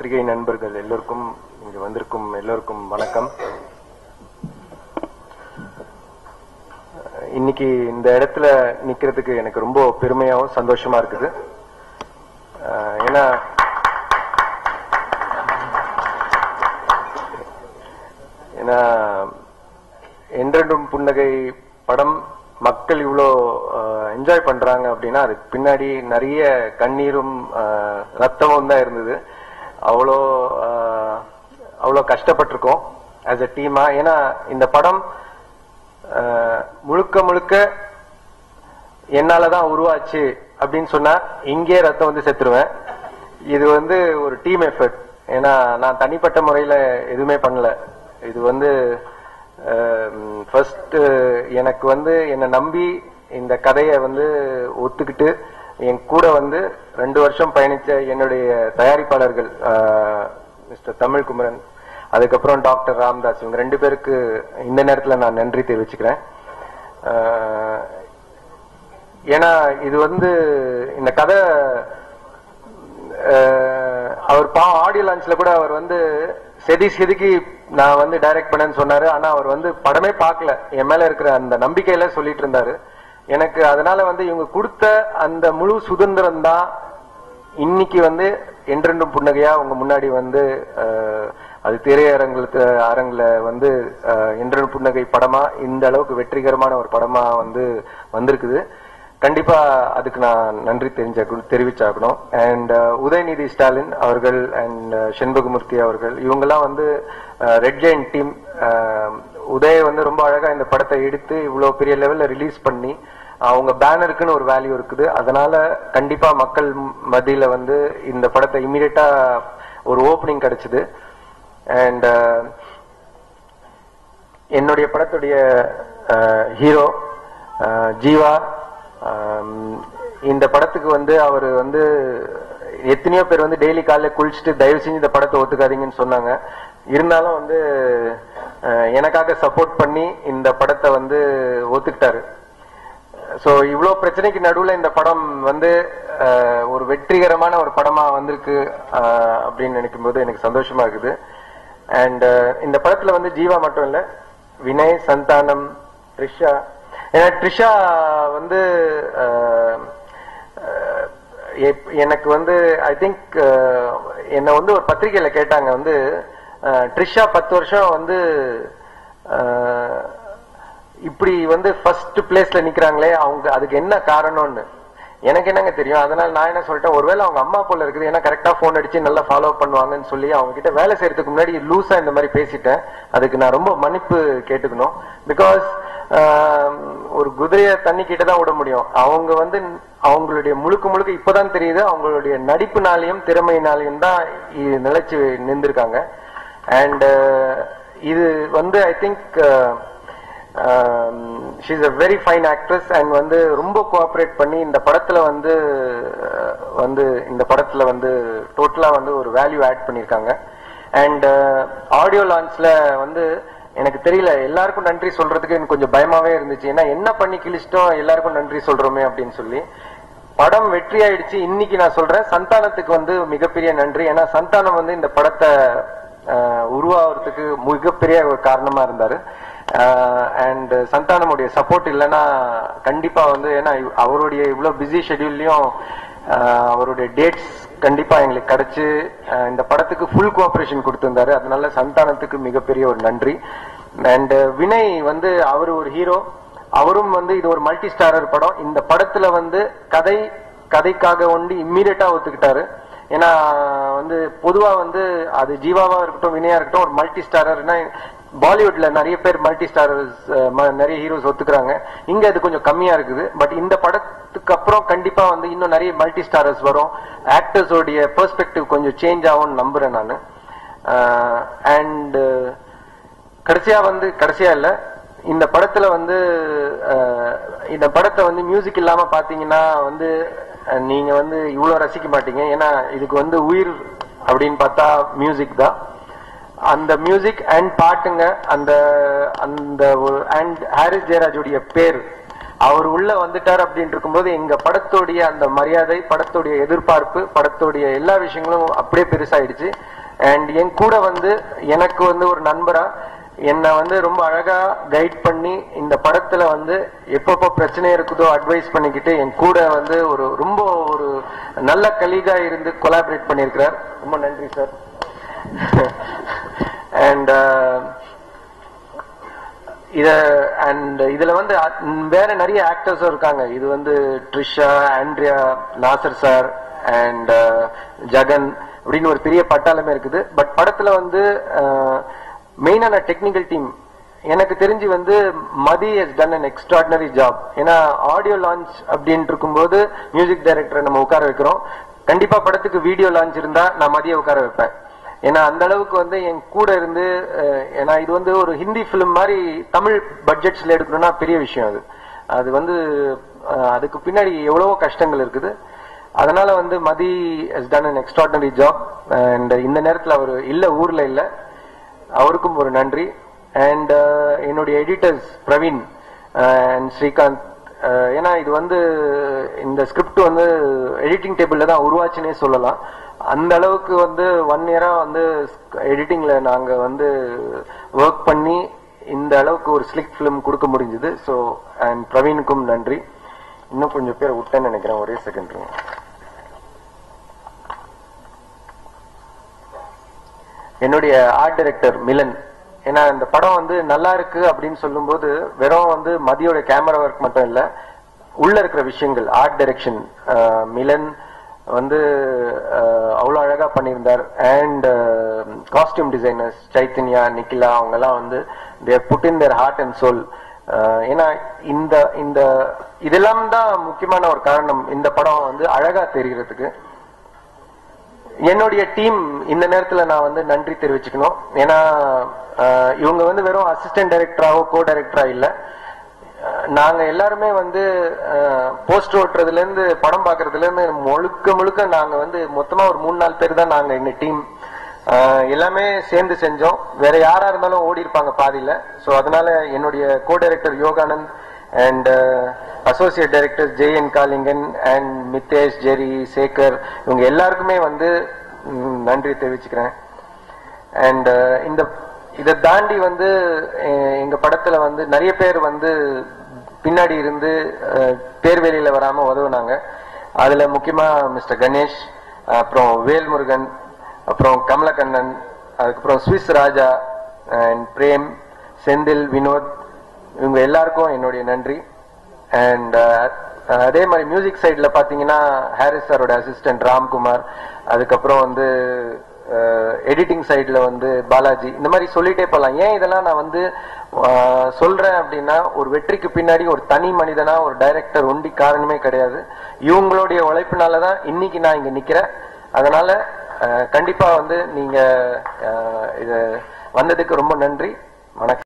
பத்திரிகை நண்பர்கள் எல்லோருக்கும் இங்கு வந்திருக்கும் எல்லோருக்கும் வணக்கம் இன்னைக்கு இந்த இடத்துல நிக்கிறதுக்கு எனக்கு ரொம்ப பெருமையாவும் சந்தோஷமா இருக்குது அஹ் ஏன்னா ஏன்னா என்றென்றும் புன்னகை படம் மக்கள் இவ்வளோ என்ஜாய் பண்றாங்க அப்படின்னா அதுக்கு பின்னாடி நிறைய கண்ணீரும் அஹ், ரத்தமும் தான் இருந்தது அவ்வளோ அஹ், அவ்வளோ கஷ்டப்பட்டிருக்கோம் ஆஸ் அ டீமா ஏன்னா இந்த படம் அஹ், முழுக்க முழுக்க என்னாலதான் உருவாச்சு அப்படின்னு சொன்னா இங்கே ரத்தம் வந்து செத்துருவேன் இது வந்து ஒரு டீம் எஃபர்ட் ஏன்னா நான் தனிப்பட்ட முறையில எதுவுமே பண்ணல இது வந்து ஃபர்ஸ்ட் எனக்கு வந்து என்னை நம்பி இந்த கதையை வந்து ஒத்துக்கிட்டு என் கூட வந்து ரெண்டு வருஷம் பயணிச்ச என்னுடைய தயாரிப்பாளர்கள் மிஸ்டர் தமிழ்குமரன் அதுக்கப்புறம் டாக்டர் ராம்தாஸ் இவங்க ரெண்டு பேருக்கு இந்த நேரத்தில் நான் நன்றி தெரிவிச்சுக்கிறேன் அஹ், ஏன்னா இது வந்து இந்த கதை அஹ், அவர் பா ஆடியோ லான்ச்ல கூட அவர் வந்து செதி செதுக்கி நான் வந்து டைரக்ட் பண்ணேன்னு சொன்னாரு ஆனா அவர் வந்து படமே பார்க்கல என் மேல இருக்கிற அந்த நம்பிக்கையில சொல்லிட்டு இருந்தாரு எனக்கு அதனால வந்து இவங்க கொடுத்த அந்த முழு சுதந்திரம் தான் இன்னைக்கு வந்து என்றென்றும் புன்னகையா உங்க முன்னாடி வந்து அஹ், அது திரையரங்களுக்கு அரங்குல வந்து அஹ், என்றென்றும் புன்னகை படமா இந்த அளவுக்கு வெற்றிகரமான ஒரு படமா வந்து வந்திருக்குது கண்டிப்பா அதுக்கு நான் நன்றி தெரிஞ்ச தெரிவிச்சாக்கணும் அண்ட் உதயநிதி ஸ்டாலின் அவர்கள் அண்ட் செண்பகமூர்த்தி அவர்கள் இவங்கெல்லாம் வந்து ரெட் ஜெயின் டீம் உதய வந்து ரொம்ப அழகா இந்த படத்தை எடுத்து இவ்வளவு பெரிய லெவல்ல ரிலீஸ் பண்ணி அவங்க பேனருக்குன்னு ஒரு வேல்யூ இருக்குது அதனால கண்டிப்பா மக்கள் மத்தியில வந்து இந்த படத்தை இமீடியட்டா ஒரு ஓப்பனிங் கிடைச்சது அண்ட் என்னுடைய படத்துடைய ஹீரோ ஜீவா ஆம், இந்த படத்துக்கு வந்து அவர் வந்து எத்தனையோ பேர் வந்து டெய்லி காலைல குளிச்சுட்டு தயவு செஞ்சு இந்த படத்தை ஒத்துக்காதீங்கன்னு சொன்னாங்க இருந்தாலும் வந்து அஹ், எனக்காக சப்போர்ட் பண்ணி இந்த படத்தை வந்து ஒத்துக்கிட்டாரு சோ இவ்வளோ பிரச்சனைக்கு நடுவுல இந்த படம் வந்து அஹ், ஒரு வெற்றிகரமான ஒரு படமா வந்திருக்கு அஹ், அப்படின்னு நினைக்கும் போது எனக்கு சந்தோஷமா இருக்குது அண்ட் இந்த படத்துல வந்து ஜீவா மட்டும் இல்ல வினய் சந்தானம் த்ரிஷா ஏன்னா ட்ரிஷா வந்து அஹ், அஹ், எப்- எனக்கு வந்து ஐ திங்க் என்னை வந்து ஒரு பத்திரிகையில கேட்டாங்க வந்து அஹ், ட்ரிஷா பத்து வருஷம் வந்து அஹ், இப்படி வந்து ஃபர்ஸ்ட் பிளேஸ்ல நிக்கிறாங்களே அவங்க அதுக்கு என்ன காரணம்னு எனக்கு என்னங்க தெரியும் அதனால நான் என்ன சொல்லிட்டேன் ஒருவேளை அவங்க அம்மா போல இருக்குது ஏன்னா கரெக்டா போன் அடிச்சு நல்லா ஃபாலோ பண்ணுவாங்கன்னு சொல்லி அவங்க கிட்ட வேலை செய்யறதுக்கு முன்னாடி லூசா இந்த மாதிரி பேசிட்டேன் அதுக்கு நான் ரொம்ப மன்னிப்பு கேட்டுக்கணும் பிகாஸ் ஒரு குதிரைய தண்ணி கிட்ட தான் விட முடியும் அவங்க வந்து அவங்களுடைய முழுக்க முழுக்க இப்பதான் தெரியுது அவங்களுடைய நடிப்புனாலையும் திறமையினாலையும் தான் இது நிலைச்சு நின்றுருக்காங்க அண்ட் இது வந்து I think she's a very fine actress and வந்து ரொம்ப கோஆப்ரேட் பண்ணி இந்த படத்துல வந்து அஹ், வந்து இந்த படத்துல வந்து டோட்டலா வந்து ஒரு வேல்யூ ஆட் பண்ணியிருக்காங்க அண்ட் ஆடியோ லான்ச்ல வந்து எனக்கு தெரியல எல்லாருக்கும் நன்றி சொல்றதுக்கு எனக்கு கொஞ்சம் பயமாவே இருந்துச்சு ஏன்னா என்ன பண்ணி கிழிச்சிட்டோம் எல்லாருக்கும் நன்றி சொல்றோமே அப்படின்னு சொல்லி படம் வெற்றி ஆயிடுச்சு இன்னைக்கு நான் சொல்றேன் சந்தானத்துக்கு வந்து மிகப்பெரிய நன்றி ஏன்னா சந்தானம் வந்து இந்த படத்தை அஹ், உருவாகிறதுக்கு மிகப்பெரிய ஒரு காரணமா இருந்தாரு அண்ட் சந்தானமுடைய சப்போர்ட் இல்லைன்னா கண்டிப்பா வந்து ஏன்னா இவ்- அவருடைய இவ்வளவு பிஸி ஷெட்யூல்லையும் அவருடைய டேட்ஸ் கண்டிப்பா எங்களுக்கு கிடைச்சு அஹ், இந்த படத்துக்கு ஃபுல் கோஆபரேஷன் கொடுத்திருந்தாரு அதனால சந்தானத்துக்கு மிகப்பெரிய ஒரு நன்றி அண்ட் வினய் வந்து அவர் ஒரு ஹீரோ அவரும் வந்து இது ஒரு மல்டி ஸ்டாரர் படம் இந்த படத்துல வந்து கதை கதைக்காக ஒண்டி இம்மீடியட்டா ஒத்துக்கிட்டாரு ஏன்னா வந்து பொதுவா வந்து அது ஜீவாவா இருக்கட்டும் வினயா இருக்கட்டும் ஒரு மல்டி ஸ்டாரர்னா பாலிவுட்ல நிறைய பேர் மல்டி ஸ்டாரர்ஸ் நிறைய ஹீரோஸ் ஒத்துக்கிறாங்க இங்க அது கொஞ்சம் கம்மியா இருக்குது பட் இந்த படத்துக்கு அப்புறம் கண்டிப்பா வந்து இன்னும் நிறைய மல்டி ஸ்டாரர்ஸ் வரும் ஆக்டர்ஸோடைய பெர்ஸ்பெக்டிவ் கொஞ்சம் சேஞ்ச் ஆகும்னு நம்புறேன் நான் அண்ட் கடைசியா வந்து கடைசியா இல்ல இந்த படத்துல வந்து அஹ், இந்த படத்தை வந்து மியூசிக் இல்லாம பாத்தீங்கன்னா வந்து அஹ், நீங்க வந்து இவ்வளவு ரசிக்க மாட்டீங்க ஏன்னா இதுக்கு வந்து உயிர் அப்படின்னு பார்த்தா மியூசிக் தான் அந்த மியூசிக் அண்ட் பாட்டுங்க அந்த அந்த அண்ட் ஹாரிஸ் ஜெயராஜுடைய பேர் அவர் உள்ள வந்துட்டார் அப்படின்னு இருக்கும்போது எங்க படத்துடைய அந்த மரியாதை படத்துடைய எதிர்பார்ப்பு படத்துடைய எல்லா விஷயங்களும் அப்படியே பெருசாயிடுச்சு அண்ட் என் கூட வந்து எனக்கு வந்து ஒரு நண்பரா என்னை வந்து ரொம்ப அழகா கைட் பண்ணி இந்த படத்துல வந்து எப்பப்போ பிரச்சனை இருக்குதோ அட்வைஸ் பண்ணிக்கிட்டு என் கூட வந்து ஒரு ரொம்ப ஒரு நல்ல கலீகா இருந்து கொலாபரேட் பண்ணியிருக்கிறார் ரொம்ப நன்றி சார் அண்ட் இத அண்ட் இதுல வந்து அ- ம், வேற நிறைய ஆக்டர்ஸும் இருக்காங்க இது வந்து ட்ரிஷா ஆண்ட்ரியா நாசர் சார் அண்ட் ஜகன் அப்படின்னு ஒரு பெரிய பட்டாளமே இருக்குது பட் படத்துல வந்து மெயினான டெக்னிக்கல் டீம் எனக்கு தெரிஞ்சு வந்து Mathi has done an extraordinary job ஏன்னா ஆடியோ லான்ச் அப்படின்னு இருக்கும்போது மியூசிக் டைரக்டரை நம்ம உட்கார வைக்கிறோம் கண்டிப்பா படத்துக்கு வீடியோ லான்ச் இருந்தா நான் மதிய உட்கார வைப்பேன் ஏன்னா அந்த அளவுக்கு வந்து என் கூட இருந்து அஹ், ஏன்னா இது வந்து ஒரு ஹிந்தி ஃபிலிம் மாதிரி தமிழ் பட்ஜெட்ஸ்ல எடுக்கணும்னா பெரிய விஷயம் அது அது வந்து அஹ், அதுக்கு பின்னாடி எவ்வளவோ கஷ்டங்கள் இருக்குது அதனால வந்து Mathi has done an extraordinary job and இந்த நேரத்தில் அவர் இல்ல ஊர்ல இல்ல அவருக்கும் ஒரு நன்றி அண்ட் என்னுடைய editors Praveen and Srikanth uh, ஏன்னா இது வந்து இந்த ஸ்கிரிப்ட் வந்து எடிட்டிங் டேபிள்ல தான் உருவாச்சுன்னே சொல்லலாம் அந்த அளவுக்கு வந்து ஒன் இயரா வந்து எடிட்டிங்ல நாங்க வந்து ஒர்க் பண்ணி இந்த அளவுக்கு ஒரு ஸ்லிக் ஃபிலிம் கொடுக்க முடிஞ்சது ஸோ அண்ட் பிரவீனுக்கும் நன்றி இன்னும் கொஞ்சம் பேர் விட்டேன்னு நினைக்கிறேன் ஒரே செகண்ட் என்னுடைய ஆர்ட் டைரக்டர் மிலன் ஏன்னா இந்த படம் வந்து நல்லா இருக்கு அப்படின்னு சொல்லும்போது வெறும் வந்து மதியோட கேமரா ஒர்க் மட்டும் இல்ல உள்ள இருக்கிற விஷயங்கள் ஆர்ட் டைரக்ஷன் மிலன் வந்து அஹ், அவ்வளவு அழகா பண்ணியிருந்தார் and costume designers Chaitanya Nikhila அவங்க எல்லாம் வந்து their put in their heart and soul ஏன்னா இந்த இந்த இதெல்லாம் தான் முக்கியமான ஒரு காரணம் இந்த படம் வந்து அழகா தெரிகிறதுக்கு என்னுடைய டீம் இந்த நேரத்துல நான் வந்து நன்றி தெரிவிச்சுக்கணும் ஏன்னா அஹ், இவங்க வந்து வெறும் அசிஸ்டன்ட் டைரக்டராவோ கோ டைரக்டரா இல்ல அஹ், நாங்க எல்லாருமே வந்து போஸ்ட் ஓட்டுறதுல இருந்து படம் பாக்குறதுல இருந்து முழுக்க முழுக்க நாங்க வந்து மொத்தமா ஒரு மூணு நாலு பேர் தான் நாங்க எங்க டீம் எல்லாமே சேர்ந்து செஞ்சோம் வேற யாரா இருந்தாலும் ஓடி இருப்பாங்க பாதியில சோ அதனால என்னுடைய co director Yoganand and associate director J N Kalingan and Mithesh Jerry Sekhar இவங்க எல்லாருக்குமே வந்து ம், நன்றி தெரிவிச்சுக்கிறேன் அண்ட் இந்த இதை தாண்டி வந்து அஹ், எங்க படத்துல வந்து நிறைய பேர் வந்து பின்னாடி இருந்து அஹ், பேர் வெளியில வராம உதவுனாங்க அதுல முக்கியமா மிஸ்டர் கணேஷ் அப்புறம் வேல்முருகன் அப்புறம் கமலக்கண்ணன் அதுக்கப்புறம் சுவிஸ் ராஜா அண்ட் பிரேம் செந்தில் வினோத் இவங்க எல்லாருக்கும் என்னுடைய நன்றி அண்ட் அதே மாதிரி மியூசிக் சைடுல பாத்தீங்கன்னா ஹாரிஸ் சாரோட அசிஸ்டன்ட் ராம்குமார் அதுக்கப்புறம் வந்து எடிட்டிங் சைடுல வந்து பாலாஜி இந்த மாதிரி சொல்லிட்டே போகலாம் ஏன் இதெல்லாம் நான் வந்து அஹ், சொல்றேன் அப்படின்னா ஒரு வெற்றிக்கு பின்னாடி ஒரு தனி மனிதனா ஒரு டைரக்டர் ஒண்டி காரணமே கிடையாது இவங்களுடைய உழைப்பினால தான் இன்னைக்கு நான் இங்க நிக்கிறேன் அதனால அஹ், கண்டிப்பா வந்து நீங்க அஹ், இது வந்ததுக்கு ரொம்ப நன்றி வணக்கம்